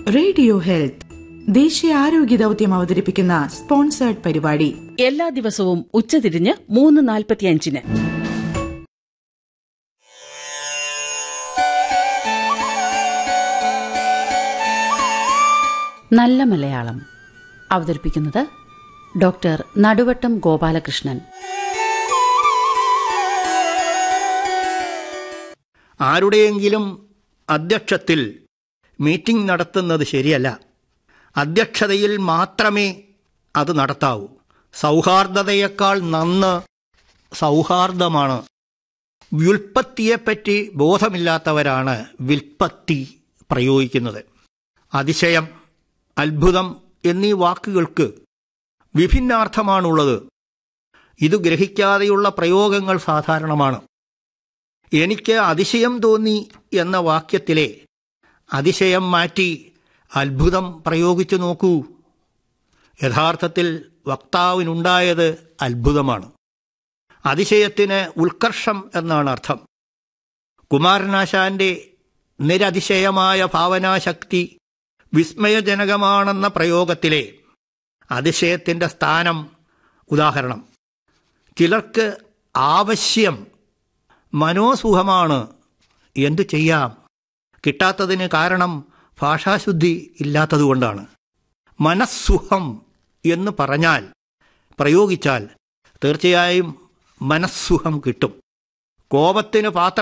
radio health ദേശീയ ആരോഗ്യ ദൗത്യം അവതരിപ്പിക്കുന്ന സ്പോൺസേർഡ് പരിപാടി എല്ലാ ദിവസവും ഉച്ചതിരിഞ്ഞ് മൂന്ന് നാൽപ്പത്തിയഞ്ചിന് നല്ല മലയാളം അവതരിപ്പിക്കുന്നത് ഡോക്ടർ നടുവട്ടം ഗോപാലകൃഷ്ണൻ ആരുടെയെങ്കിലും അധ്യക്ഷത്തിൽ മീറ്റിംഗ് നടത്തുന്നത് ശരിയല്ല അധ്യക്ഷതയിൽ മാത്രമേ അത് നടത്താവൂ സൗഹാർദ്ദതയേക്കാൾ നന്ന് സൗഹാർദ്ദമാണ് വ്യുൽപ്പത്തിയെപ്പറ്റി ബോധമില്ലാത്തവരാണ് വിൽപ്പത്തി പ്രയോഗിക്കുന്നത് അതിശയം അത്ഭുതം എന്നീ വാക്കുകൾക്ക് വിഭിന്നാർത്ഥമാണുള്ളത് ഇത് ഗ്രഹിക്കാതെയുള്ള പ്രയോഗങ്ങൾ സാധാരണമാണ് എനിക്ക് അതിശയം തോന്നി എന്ന വാക്യത്തിലെ അതിശയം മാറ്റി അത്ഭുതം പ്രയോഗിച്ചു നോക്കൂ യഥാർത്ഥത്തിൽ വക്താവിനുണ്ടായത് അത്ഭുതമാണ് അതിശയത്തിന് ഉത്കർഷം എന്നാണ് അർത്ഥം കുമാരനാശാന്റെ നിരതിശയമായ ഭാവനാശക്തി വിസ്മയജനകമാണെന്ന പ്രയോഗത്തിലെ അതിശയത്തിൻ്റെ സ്ഥാനം ഉദാഹരണം ചിലർക്ക് ആവശ്യം മനോസുഖമാണ് എന്തു ചെയ്യാം കിട്ടാത്തതിന് കാരണം ഭാഷാശുദ്ധി ഇല്ലാത്തതുകൊണ്ടാണ് മനസ്സുഖം എന്ന് പറഞ്ഞാൽ പ്രയോഗിച്ചാൽ തീർച്ചയായും മനസ്സുഖം കിട്ടും കോപത്തിന് പാത്രം